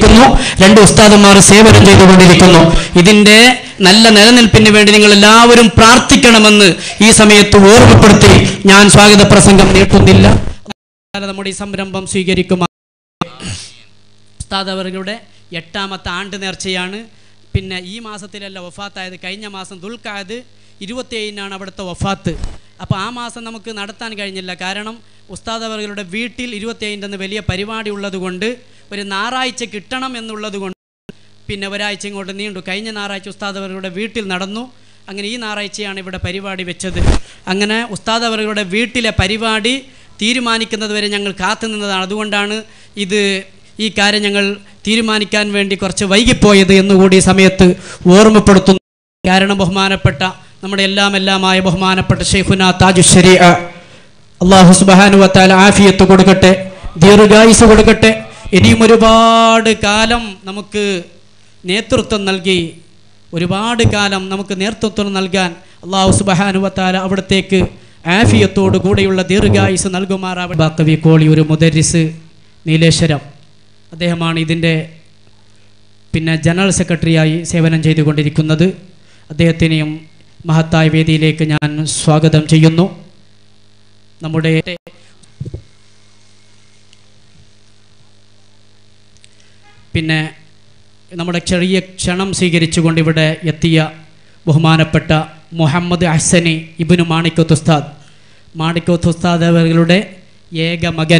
ചെയ്തുകൊണ്ടിരിക്കുന്നു രണ്ട് ഉസ്താദന്മാർ സേവനം ചെയ്തുകൊണ്ടിരിക്കുന്നു ഇതിന്റെ നല്ല നിലനിൽപ്പിന് വേണ്ടി നിങ്ങൾ എല്ലാവരും പ്രാർത്ഥിക്കണമെന്ന് ഈ സമയത്ത് ഓർമ്മപ്പെടുത്തി ഞാൻ സ്വാഗത പ്രസംഗം നീട്ടുന്നില്ല നമ്മുടെ ഈ സംരംഭം സ്വീകരിക്കുമാ ഉസ്താദ് അവരുടെ എട്ടാമത്തെ ആണ്ട് നേർച്ചയാണ് പിന്നെ ഈ മാസത്തിലല്ല വഫാത്തായത് കഴിഞ്ഞ മാസം ദുൽഖായത് ഇരുപത്തിയേഴിനാണ് അവിടുത്തെ വഫാത്ത് അപ്പോൾ ആ മാസം നമുക്ക് നടത്താൻ കഴിഞ്ഞില്ല കാരണം ഉസ്താദ് അവരുടെ വീട്ടിൽ ഇരുപത്തിയേഴിൻ്റെ അന്ന് വലിയ പരിപാടി ഉള്ളതുകൊണ്ട് ഒരു ഞായറാഴ്ച കിട്ടണം എന്നുള്ളത് കൊണ്ട് പിന്നെ ഒരാഴ്ച ഇങ്ങോട്ട് നീണ്ടു കഴിഞ്ഞ ഞായറാഴ്ച ഉസ്താദ് അവരുടെ വീട്ടിൽ നടന്നു അങ്ങനെ ഈ ഞായറാഴ്ചയാണ് ഇവിടെ പരിപാടി വെച്ചത് അങ്ങനെ ഉസ്താദ് അവരുടെ വീട്ടിലെ പരിപാടി തീരുമാനിക്കുന്നത് വരെ ഞങ്ങൾ കാത്തു നിന്നതാണ് അതുകൊണ്ടാണ് ഇത് ഈ കാര്യം ഞങ്ങൾ തീരുമാനിക്കാൻ വേണ്ടി കുറച്ച് വൈകിപ്പോയത് എന്നുകൂടി ഈ സമയത്ത് ഓർമ്മപ്പെടുത്തുന്നു കാരണം ബഹുമാനപ്പെട്ട നമ്മുടെ എല്ലാം എല്ലാമായ ബഹുമാനപ്പെട്ട ഷെയ്ഖുന താജു ശരീഅ അള്ളാഹു സുബാനുവത്താൽ ആഫിയത്ത് കൊടുക്കട്ടെ ദീർഘായുസ് കൊടുക്കട്ടെ ഇനിയും ഒരുപാട് കാലം നമുക്ക് നേതൃത്വം നൽകി ഒരുപാട് കാലം നമുക്ക് നേതൃത്വം നൽകാൻ അള്ളാഹു സുബഹാനുവത്താല അവിടത്തേക്ക് ആഫിയത്തോടു കൂടെയുള്ള ദീർഘായുസ് നൽകുമാറാവട്ടെ ബാക്കവി കോളി ഒരു മുദരിസ് നീലേശ്വരം അദ്ദേഹമാണ് ഇതിൻ്റെ പിന്നെ ജനറൽ സെക്രട്ടറിയായി സേവനം ചെയ്തുകൊണ്ടിരിക്കുന്നത് അദ്ദേഹത്തിനെയും മഹത്തായ വേദിയിലേക്ക് ഞാൻ സ്വാഗതം ചെയ്യുന്നു നമ്മുടെ പിന്നെ നമ്മുടെ ചെറിയ ക്ഷണം സ്വീകരിച്ചുകൊണ്ട് ഇവിടെ എത്തിയ ബഹുമാനപ്പെട്ട മുഹമ്മദ് അഹ്സനി ഇബിനു മാണിക്കത്ത് ഉസ്താദ് മാണിക്കത്ത് ഉസ്താദ് അവരുടെ ഏക മകൻ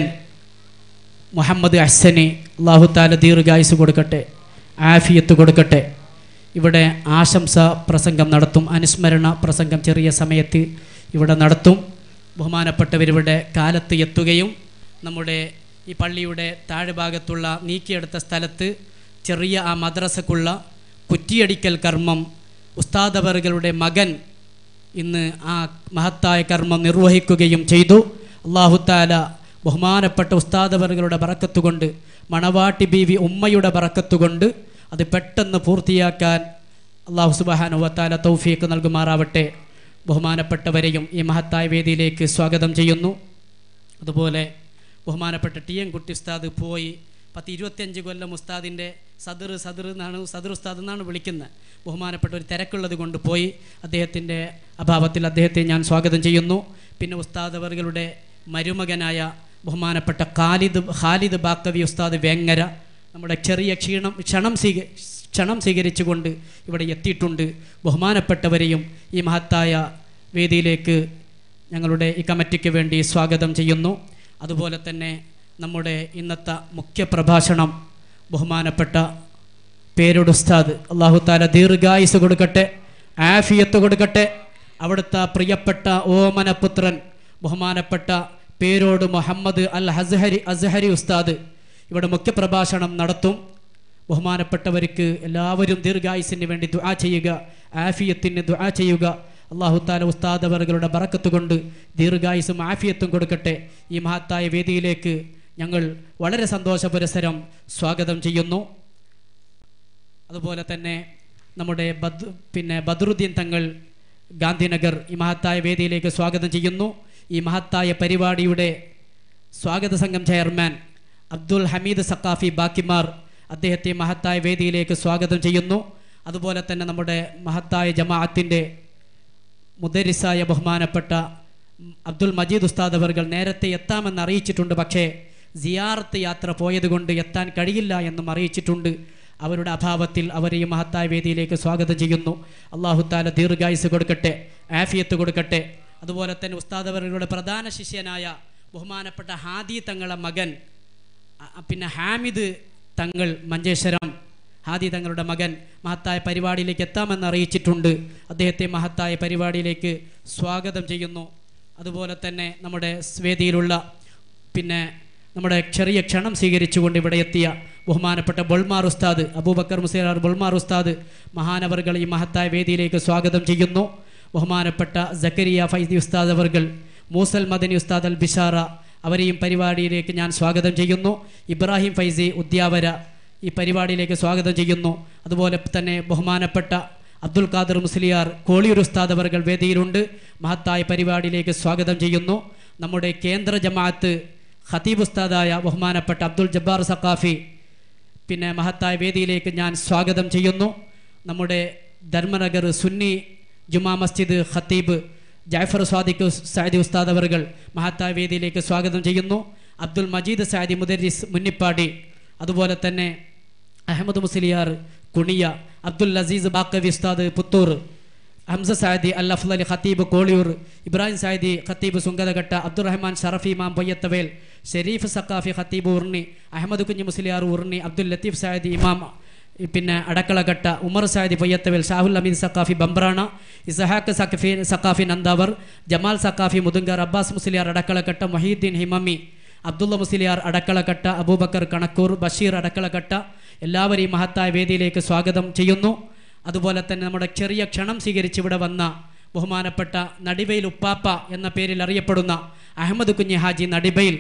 മുഹമ്മദ് അഹ്സനി അള്ളാഹു താല ദീർഘായുസ് കൊടുക്കട്ടെ ആഫിയത്ത് കൊടുക്കട്ടെ ഇവിടെ ആശംസ പ്രസംഗം നടത്തും അനുസ്മരണ പ്രസംഗം ചെറിയ സമയത്ത് ഇവിടെ നടത്തും ബഹുമാനപ്പെട്ടവരിവിടെ കാലത്ത് എത്തുകയും നമ്മുടെ ഈ പള്ളിയുടെ താഴ്ഭാഗത്തുള്ള നീക്കിയെടുത്ത സ്ഥലത്ത് ചെറിയ ആ മദ്രസക്കുള്ള കുറ്റിയടിക്കൽ കർമ്മം ഉസ്താദവറുകളുടെ മകൻ ഇന്ന് ആ മഹത്തായ കർമ്മം നിർവഹിക്കുകയും ചെയ്തു അള്ളാഹുത്താല ബഹുമാനപ്പെട്ട ഉസ്താദവറുകളുടെ ബറക്കത്തുകൊണ്ട് മണവാട്ടി ബീവി ഉമ്മയുടെ ബറക്കത്തുകൊണ്ട് അത് പെട്ടെന്ന് പൂർത്തിയാക്കാൻ അള്ളാഹു സുബാനുവത്താല തൗഫീക്ക് നൽകുമാറാവട്ടെ ബഹുമാനപ്പെട്ടവരെയും ഈ മഹത്തായ വേദിയിലേക്ക് സ്വാഗതം ചെയ്യുന്നു അതുപോലെ ബഹുമാനപ്പെട്ട ടി എൻ കുട്ടി ഉസ്താദ് പോയി പത്ത് ഇരുപത്തിയഞ്ച് കൊല്ലം ഉസ്താദിൻ്റെ സദർ സദർ എന്നാണ് സദർ ഉസ്താദ് എന്നാണ് വിളിക്കുന്നത് ബഹുമാനപ്പെട്ട ഒരു തിരക്കുള്ളത് കൊണ്ട് പോയി അദ്ദേഹത്തിൻ്റെ അഭാവത്തിൽ അദ്ദേഹത്തെ ഞാൻ സ്വാഗതം ചെയ്യുന്നു പിന്നെ ഉസ്താദ് അവറുകളുടെ മരുമകനായ ബഹുമാനപ്പെട്ട ഖാലിദ് ഖാലിദ് ബാക്കവി ഉസ്താദ് വേങ്ങര നമ്മുടെ ചെറിയ ക്ഷീണം ക്ഷണം സ്വീക ക്ഷണം സ്വീകരിച്ചുകൊണ്ട് ഇവിടെ എത്തിയിട്ടുണ്ട് ബഹുമാനപ്പെട്ടവരെയും ഈ മഹത്തായ വേദിയിലേക്ക് ഞങ്ങളുടെ ഈ കമ്മിറ്റിക്ക് വേണ്ടി സ്വാഗതം ചെയ്യുന്നു അതുപോലെ തന്നെ നമ്മുടെ ഇന്നത്തെ മുഖ്യ പ്രഭാഷണം ബഹുമാനപ്പെട്ട പേരുടെ ഉസ്താദ് അള്ളാഹു താല ദീർഘായുസ് കൊടുക്കട്ടെ ആഫിയത്ത് കൊടുക്കട്ടെ അവിടുത്തെ പ്രിയപ്പെട്ട ഓമനപുത്രൻ ബഹുമാനപ്പെട്ട പേരോട് മുഹമ്മദ് അൽ ഹസ്ഹരി അസ്ഹരി ഉസ്താദ് ഇവിടെ മുഖ്യപ്രഭാഷണം നടത്തും ബഹുമാനപ്പെട്ടവർക്ക് എല്ലാവരും ദീർഘായുസിന് വേണ്ടി ദുആ ചെയ്യുക ആഫിയത്തിന് ദുആ ചെയ്യുക അള്ളാഹു താല ഉസ്താദ് അവറുകളുടെ ബറക്കത്ത് കൊണ്ട് ദീർഘായുസും ആഫിയത്തും കൊടുക്കട്ടെ ഈ മഹത്തായ വേദിയിലേക്ക് ഞങ്ങൾ വളരെ സന്തോഷ പുരസരം സ്വാഗതം ചെയ്യുന്നു അതുപോലെ തന്നെ നമ്മുടെ ബദ് പിന്നെ ബദ്രുദ്ദീൻ തങ്ങൾ ഗാന്ധിനഗർ ഈ മഹത്തായ വേദിയിലേക്ക് സ്വാഗതം ചെയ്യുന്നു ഈ മഹത്തായ പരിപാടിയുടെ സ്വാഗത സംഘം ചെയർമാൻ അബ്ദുൽ ഹമീദ് സക്കാഫി ബാക്കിമാർ അദ്ദേഹത്തെ മഹത്തായ വേദിയിലേക്ക് സ്വാഗതം ചെയ്യുന്നു അതുപോലെ തന്നെ നമ്മുടെ മഹത്തായ ജമാഅത്തിൻ്റെ മുദരിസായ ബഹുമാനപ്പെട്ട അബ്ദുൽ മജീദ് ഉസ്താദ് അവർകൾ നേരത്തെ എത്താമെന്ന് അറിയിച്ചിട്ടുണ്ട് പക്ഷേ സിയാറത്ത് യാത്ര പോയതുകൊണ്ട് എത്താൻ കഴിയില്ല എന്നും അറിയിച്ചിട്ടുണ്ട് അവരുടെ അഭാവത്തിൽ അവരെ ഈ മഹത്തായ വേദിയിലേക്ക് സ്വാഗതം ചെയ്യുന്നു അള്ളാഹു താല ദീർഘായുസ് കൊടുക്കട്ടെ ആഫിയത്ത് കൊടുക്കട്ടെ അതുപോലെ തന്നെ ഉസ്താദ് അവരുടെ പ്രധാന ശിഷ്യനായ ബഹുമാനപ്പെട്ട ഹാദി തങ്ങളെ മകൻ അ- അ- പിന്നെ ഹാമിദ് തങ്ങൾ മഞ്ചേശ്വരം ഹാദി തങ്ങളുടെ മകൻ മഹത്തായ പരിപാടിയിലേക്ക് എത്താമെന്ന് അറിയിച്ചിട്ടുണ്ട് അദ്ദേഹത്തെ മഹത്തായ പരിപാടിയിലേക്ക് സ്വാഗതം ചെയ്യുന്നു അതുപോലെ തന്നെ നമ്മുടെ വേദിയിലുള്ള പിന്നെ നമ്മുടെ ചെറിയ ക്ഷണം സ്വീകരിച്ചുകൊണ്ട് ഇവിടെ എത്തിയ ബഹുമാനപ്പെട്ട ബൊൾമാർ ഉസ്താദ് അബൂബക്കർ മുസൈലാർ ബൊൾമാർ ഉസ്താദ് മഹാനവർകൾ ഈ മഹത്തായ വേദിയിലേക്ക് സ്വാഗതം ചെയ്യുന്നു ബഹുമാനപ്പെട്ട സക്കരിയ ഫൈസി ഉസ്താദ് അവർകൾ മൂസൽ മദനി ഉസ്താദ് അൽ ബിഷാറ അവരെയും പരിപാടിയിലേക്ക് ഞാൻ സ്വാഗതം ചെയ്യുന്നു ഇബ്രാഹിം ഫൈസി ഉദ്യാവര ഈ പരിപാടിയിലേക്ക് സ്വാഗതം ചെയ്യുന്നു അതുപോലെ തന്നെ ബഹുമാനപ്പെട്ട അബ്ദുൽ ഖാദർ മുസ്ലിയാർ കോളിയൂർ ഉസ്താദ് അവർകൾ വേദിയിലുണ്ട് മഹത്തായ പരിപാടിയിലേക്ക് സ്വാഗതം ചെയ്യുന്നു നമ്മുടെ കേന്ദ്ര ജമാഅത്ത് ഖതീബ് ഉസ്താദായ ബഹുമാനപ്പെട്ട അബ്ദുൽ ജബ്ബാർ സഖാഫി പിന്നെ മഹത്തായ വേദിയിലേക്ക് ഞാൻ സ്വാഗതം ചെയ്യുന്നു നമ്മുടെ ധർമ്മനഗർ സുന്നി ജുമാ മസ്ജിദ് ഖത്തീബ് ജാഫർ സ്വാദിഖ് സാദി ഉസ്താദ് അവർകൾ മഹത്തായ വേദിയിലേക്ക് സ്വാഗതം ചെയ്യുന്നു അബ്ദുൽ മജീദ് സാദി മുദരിസ് മുന്നിപ്പാടി അതുപോലെ തന്നെ അഹമ്മദ് മുസ്ലിയാർ കുണിയ അബ്ദുൽ അസീസ് ബാക്കവി ഉസ്താദ് പുത്തൂർ ഹംസ സാദി അൽ അഫ്ലൽ ഖത്തീബ് കോളിയൂർ ഇബ്രാഹിം സാദി ഖത്തീബ് സുങ്കതഘട്ട അബ്ദുറഹ്മാൻ ഷറഫി ഇമാം പൊയ്യത്തവേൽ ഷെരീഫ് സക്കാഫി ഖത്തീബ് ഉർണി അഹമ്മദ് കുഞ്ഞ് മുസ്ലിയാർ ഉർണി അബ്ദുൽ ലത്തീഫ് സാദി ഇമാം പിന്നെ അടക്കളഘട്ട ഉമർ സാദി പൊയ്യത്തവേൽ ഷാഹുൽ അമീദ് സക്കാഫി ബംബ്രാണ ഇസഹാക്ക് സഖഫി സക്കാഫി നന്ദാവർ ജമാൽ സക്കാഫി മുതുങ്കർ അബ്ബാസ് മുസ്ലിയാർ അടക്കളഘട്ട മൊഹീദ്ദീൻ ഹിമമി അബ്ദുള്ള മുസ്ലിയാർ അടക്കളക്കട്ട അബൂബക്കർ കണക്കൂർ ബഷീർ അടക്കളക്കട്ട എല്ലാവരെയും മഹത്തായ വേദിയിലേക്ക് സ്വാഗതം ചെയ്യുന്നു അതുപോലെ തന്നെ നമ്മുടെ ചെറിയ ക്ഷണം സ്വീകരിച്ച് ഇവിടെ വന്ന ബഹുമാനപ്പെട്ട നടിവയിൽ ഉപ്പാപ്പ എന്ന പേരിൽ അറിയപ്പെടുന്ന അഹമ്മദ് കുഞ്ഞി ഹാജി നടിബയിൽ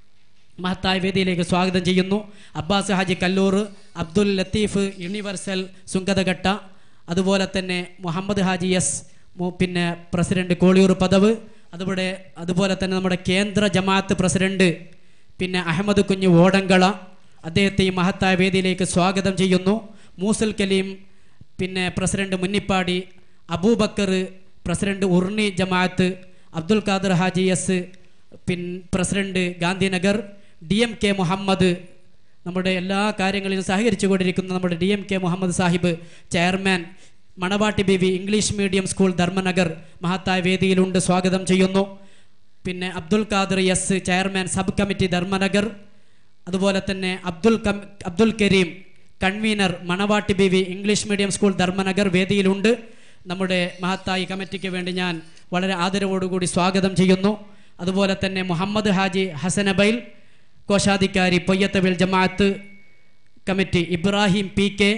മഹത്തായ വേദിയിലേക്ക് സ്വാഗതം ചെയ്യുന്നു അബ്ബാസ് ഹാജി കല്ലൂർ അബ്ദുൽ ലത്തീഫ് യൂണിവേഴ്സൽ സുങ്കതഘട്ട അതുപോലെ തന്നെ മുഹമ്മദ് ഹാജി എസ് മു- പിന്നെ പ്രസിഡന്റ് കോളിയൂർ പദവ് അതുപോലെ അതുപോലെ തന്നെ നമ്മുടെ കേന്ദ്ര ജമാഅത്ത് പ്രസിഡന്റ് പിന്നെ അഹമ്മദ് കുഞ്ഞ് ഓടങ്കള അദ്ദേഹത്തെ ഈ മഹത്തായ വേദിയിലേക്ക് സ്വാഗതം ചെയ്യുന്നു മൂസൽ കലീം പിന്നെ president Munnipady Aboobacker president Urni Jamaath Abdul Khader Haji S പിൻ president Gandhinagar D M K Muhammad നമ്മുടെ എല്ലാ കാര്യങ്ങളിലും സഹകരിച്ചു കൊണ്ടിരിക്കുന്ന നമ്മുടെ D M K Muhammad Sahib chairman Manavatti baby English medium school Dharmanagar മഹത്തായ വേദിയിലുണ്ട് സ്വാഗതം ചെയ്യുന്നു പിന്നെ Abdul Khader S chairman sub committee Dharmanagar അതുപോലെ തന്നെ അബ്ദുൽ കം Abdul Kareem convenor Manavatti baby English medium school Dharmanagar വേദിയിലുണ്ട് നമ്മുടെ മഹത്തായി കമ്മിറ്റിക്ക് വേണ്ടി ഞാൻ വളരെ ആദരവോടുകൂടി സ്വാഗതം ചെയ്യുന്നു അതുപോലെ തന്നെ മുഹമ്മദ് ഹാജി ഹസനബൈൽ കോശാധികാരി Poyyathabail Jamaath committee Ibrahim P K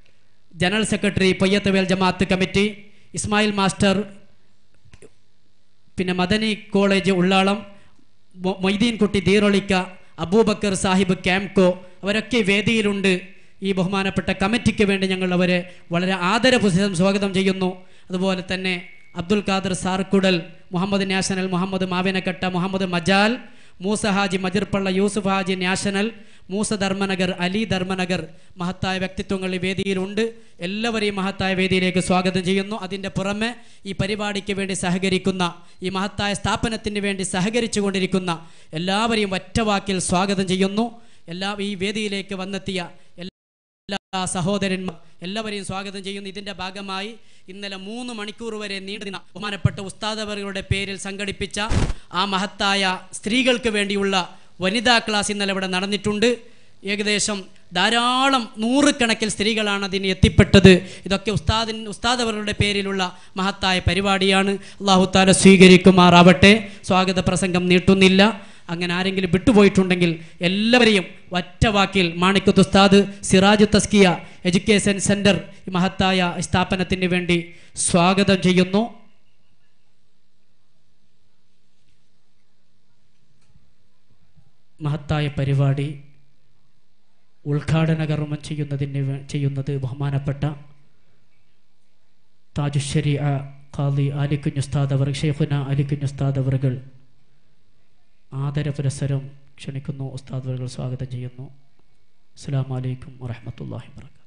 general secretary Poyyathabail Jamaath committee Ismail master പിന്നെ മദനി കോളേജ് ഉള്ളാളം മൊ- മൊയ്തീൻ കുട്ടി ദീറൊളിക്ക അബൂബക്കർ സാഹിബ് ക്യാംകോ അവരൊക്കെ വേദിയിലുണ്ട് ഈ ബഹുമാനപ്പെട്ട കമ്മിറ്റിക്ക് വേണ്ടി ഞങ്ങൾ അവരെ വളരെ ആദരപുസ്തകം സ്വാഗതം ചെയ്യുന്നു അതുപോലെ തന്നെ അബ്ദുൽ ഖാദർ സാർക്കുടൽ മുഹമ്മദ് നാഷണൽ മുഹമ്മദ് മാവിനക്കട്ട മുഹമ്മദ് മജാൽ മൂസ ഹാജി മജിർപ്പള്ള യൂസുഫ് ഹാജി നാഷണൽ മൂസ ധർമ്മനഗർ അലി ധർമ്മനഗർ മഹത്തായ വ്യക്തിത്വങ്ങൾ ഈ വേദിയിലുണ്ട് എല്ലാവരെയും മഹത്തായ വേദിയിലേക്ക് സ്വാഗതം ചെയ്യുന്നു അതിൻ്റെ പുറമെ ഈ പരിപാടിക്ക് വേണ്ടി സഹകരിക്കുന്ന ഈ മഹത്തായ സ്ഥാപനത്തിന് വേണ്ടി സഹകരിച്ചു കൊണ്ടിരിക്കുന്ന എല്ലാവരെയും ഒറ്റവാക്കിൽ സ്വാഗതം ചെയ്യുന്നു എല്ലാ ഈ വേദിയിലേക്ക് വന്നെത്തിയ എല്ലാ എല്ലാ സഹോദരന്മാർ എല്ലാവരെയും സ്വാഗതം ചെയ്യുന്നു ഇതിന്റെ ഭാഗമായി ഇന്നലെ മൂന്ന് മണിക്കൂർ വരെ നീണ്ടുനിന്ന ബഹുമാനപ്പെട്ട ഉസ്താദവരുടെ പേരിൽ സംഘടിപ്പിച്ച ആ മഹത്തായ സ്ത്രീകൾക്ക് വേണ്ടിയുള്ള വനിതാ ക്ലാസ് ഇന്നലെ ഇവിടെ നടന്നിട്ടുണ്ട് ഏകദേശം ധാരാളം നൂറുകണക്കിൽ സ്ത്രീകളാണ് അതിന് എത്തിപ്പെട്ടത് ഇതൊക്കെ ഉസ്താദിൻ ഉസ്താദവരുടെ പേരിലുള്ള മഹത്തായ പരിപാടിയാണ് അള്ളാഹുത്താല സ്വീകരിക്കുമാറാവട്ടെ സ്വാഗത പ്രസംഗം നീട്ടുന്നില്ല അങ്ങനെ ആരെങ്കിലും വിട്ടുപോയിട്ടുണ്ടെങ്കിൽ എല്ലാവരെയും ഒറ്റ വാക്കിൽ മാണിക്കത്ത് ഉസ്താദ് സിറാജ് തസ്കിയ എഡ്യൂക്കേഷൻ സെൻറ്റർ ഈ മഹത്തായ സ്ഥാപനത്തിന് വേണ്ടി സ്വാഗതം ചെയ്യുന്നു മഹത്തായ പരിപാടി ഉദ്ഘാടന കർമ്മം ചെയ്യുന്നതിന് വേ- ചെയ്യുന്നത് ബഹുമാനപ്പെട്ട താജുശ്ശേരി ഖാദി അലിക്കുഞ്ഞുസ്താദ് അവർ ഷെയ്ഖുന അലിക്കുഞ്ഞുസ്താദ് അവർകൾ ആദരപുരസരം ക്ഷണിക്കുന്നു ഉസ്താദുകൾ സ്വാഗതം ചെയ്യുന്നു അസ്സാം വലൈക്കും വാഹമത്തല്ലാഹി വർക്കാത്തു